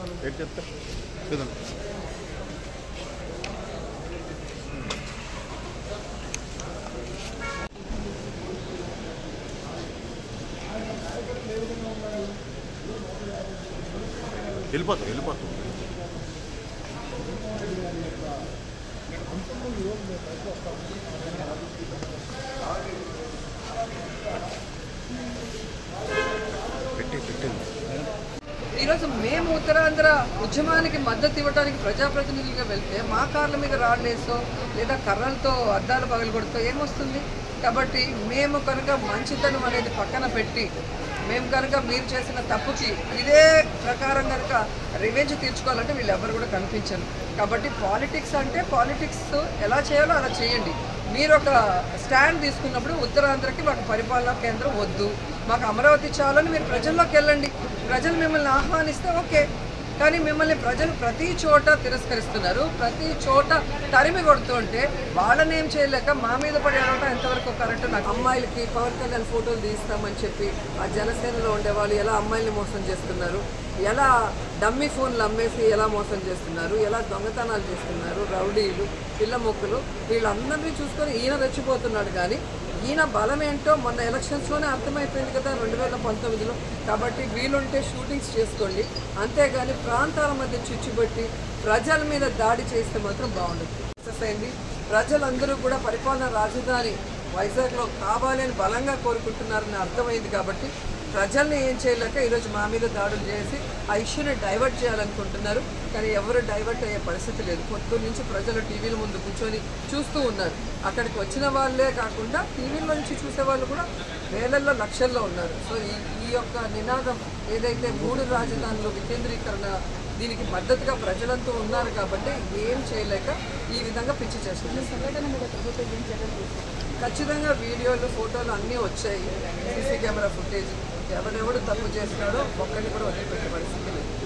ఏంటి చెప్తా చూద్దాం వెళ్ళిపోతాం వెళ్ళిపోతాం పెట్టి పెట్టింది ఈరోజు మేము ఉత్తరాంధ్ర ఉద్యమానికి మద్దతు ఇవ్వడానికి ప్రజాప్రతినిధులుగా వెళ్తే మా కార్ల మీద రాళ్ళేసో లేదా కర్రలతో అద్దాలు పగలగొడుతో ఏమొస్తుంది కాబట్టి మేము కనుక మంచితనం అనేది పక్కన పెట్టి మేము కనుక మీరు చేసిన తప్పుకి ఇదే ప్రకారం కనుక రివెంజ్ తీర్చుకోవాలంటే వీళ్ళు ఎవరు కూడా కనిపించరు కాబట్టి పాలిటిక్స్ అంటే పాలిటిక్స్ ఎలా చేయాలో అలా చేయండి మీరు ఒక స్టాండ్ తీసుకున్నప్పుడు ఉత్తరాంధ్రకి మాకు పరిపాలనా కేంద్రం వద్దు మాకు అమరావతి చాలని మీరు ప్రజల్లోకి వెళ్ళండి ప్రజలు మిమ్మల్ని ఆహ్వానిస్తే ఓకే కానీ మిమ్మల్ని ప్రజలు ప్రతి చోట తిరస్కరిస్తున్నారు ప్రతి చోట తరిమి కొడుతుంటే వాళ్ళని ఏం చేయలేక మా మీద పడి అడగటం ఎంతవరకు కరెక్ట్ నాకు అమ్మాయిలకి పవన్ కళ్యాణ్ ఫోటోలు తీస్తామని చెప్పి ఆ జనసేనలో ఉండేవాళ్ళు ఎలా అమ్మాయిల్ని మోసం చేస్తున్నారు ఎలా డమ్మీ ఫోన్లు అమ్మేసి ఎలా మోసం చేస్తున్నారు ఎలా దొంగతనాలు చేస్తున్నారు రౌడీలు పిల్ల మొక్కులు వీళ్ళందరినీ చూసుకొని ఈయన రెచ్చిపోతున్నాడు కానీ ఈయన బలం ఏంటో మొన్న ఎలక్షన్స్లోనే అర్థమైపోయింది కదా రెండు వేల పంతొమ్మిదిలో కాబట్టి వీలుంటే షూటింగ్స్ చేసుకోండి అంతేగాని ప్రాంతాల మధ్య చిచ్చుబట్టి ప్రజల మీద దాడి చేస్తే మాత్రం బాగుండదు సక్సెస్ అయింది ప్రజలందరూ కూడా పరిపాలన రాజధాని వైజాగ్లో కావాలి అని బలంగా కోరుకుంటున్నారని అర్థమైంది కాబట్టి ప్రజల్ని ఏం చేయలేక ఈరోజు మా మీద దాడులు చేసి ఆ ఇష్యూని డైవర్ట్ చేయాలనుకుంటున్నారు కానీ ఎవరు డైవర్ట్ అయ్యే పరిస్థితి లేదు పొద్దున్న నుంచి ప్రజలు టీవీల ముందు కూర్చొని చూస్తూ ఉన్నారు అక్కడికి వచ్చిన వాళ్ళే కాకుండా టీవీల నుంచి చూసే వాళ్ళు కూడా వేలల్లో లక్షల్లో ఉన్నారు సో ఈ ఈ యొక్క నినాదం ఏదైతే మూడు రాజధానులు వికేంద్రీకరణ దీనికి మద్దతుగా ప్రజలంతా ఉన్నారు కాబట్టి ఏం చేయలేక ఈ విధంగా పిచ్చి చేస్తున్నారు ఖచ్చితంగా వీడియోలు ఫోటోలు అన్నీ వచ్చాయి సీసీ కెమెరా ఫుటేజ్ ఎవరెవడు తప్పు చేసినాడో ఒక్కడిని కూడా వదిలిపెట్టే పరిస్థితి లేదు